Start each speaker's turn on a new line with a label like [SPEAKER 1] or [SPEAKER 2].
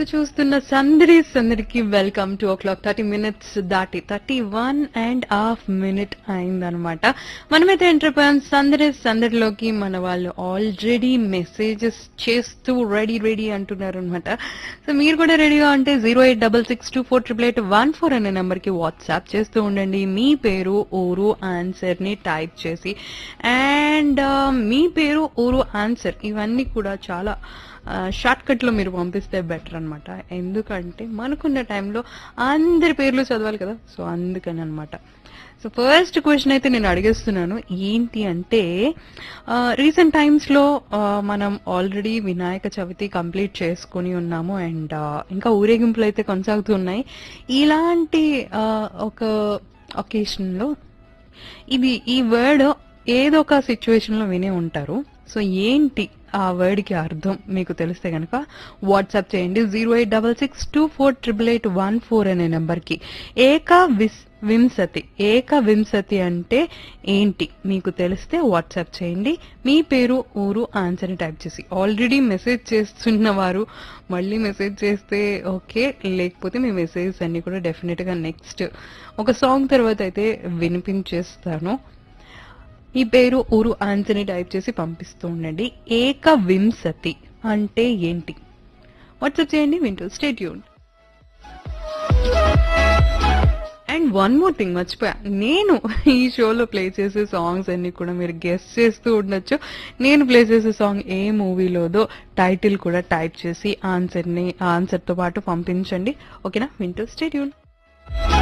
[SPEAKER 1] ఎదురు చూస్తున్న సందడి సందడికి welcome to o'clock thirty minutes దాటి thirty one and half minute అయిందనమాట మనమైతే ఎంటర్పోయాం సందడి సందడిలోకి మన వాళ్ళు ఆల్రెడీ మెసేజెస్ చేస్తూ రెడీ రెడీ అంటున్నారు అనమాట సో మీరు కూడా రెడీగా ఉంటే zero eight double six two four triple eight one four అనే నెంబర్కి వాట్సాప్ చేస్తూ ఉండండి మీ పేరు ఊరు ఆన్సర్ ని టైప్ చేసి అండ్ మీ పేరు ఊరు ఆన్సర్ ఇవన్నీ కూడా చాలా షార్ట్ కట్ లో మీరు పంపిస్తే బెటర్ అన్నమాట ఎందుకంటే మనకున్న టైంలో అందరి పేర్లు చదవాలి కదా సో అందుకని అన్నమాట సో ఫస్ట్ క్వశ్చన్ అయితే నేను అడిగేస్తున్నాను ఏంటి అంటే రీసెంట్ టైమ్స్ లో ఆ, మనం ఆల్రెడీ వినాయక చవితి కంప్లీట్ చేసుకుని ఉన్నాము అండ్ ఇంకా ఊరేగింపులు అయితే కొనసాగుతున్నాయి ఇలాంటి ఆ, ఒక ఒకేషన్ లో ఇది ఈ వర్డ్ ఏదో ఒక సిచ్యువేషన్ లో వినే ఉంటారు సో ఏంటి ఆ వర్డ్ కి అర్థం మీకు తెలిస్తే గనక వాట్సాప్ చేయండి zero eight double six two four triple eight one four అనే నెంబర్ కి ఏక విస్ వింశతి ఏక వింశతి అంటే ఏంటి మీకు తెలిస్తే వాట్సాప్ చేయండి మీ పేరు ఊరు ఆన్సర్ ని టైప్ చేసి ఆల్రెడీ మెసేజ్ చేస్తున్న వారు మళ్ళీ మెసేజ్ చేస్తే ఓకే లేకపోతే మీ మెసేజెస్ అన్ని కూడా డెఫినెట్ గా నెక్స్ట్ ఒక సాంగ్ తర్వాత అయితే వినిపించేస్తాను ఈ పేరు ఊరు ఆన్సర్ని టైప్ చేసి పంపిస్తూ ఉండండి ఏక వింశతి అంటే ఏంటి వాట్సాప్ చేయండి వింటూ స్టేట్ యూన్ అండ్ వన్ మోర్ థింగ్ మర్చిపోయా నేను ఈ షోలో ప్లే చేసే సాంగ్స్ అన్ని కూడా మీరు గెస్ట్ చేస్తూ ఉండొచ్చు నేను ప్లే చేసే సాంగ్ ఏ మూవీలోదో టైటిల్ కూడా టైప్ చేసి ఆన్సర్ని ఆన్సర్తో పాటు పంపించండి ఓకేనా వింటూ స్టేట్ యూన్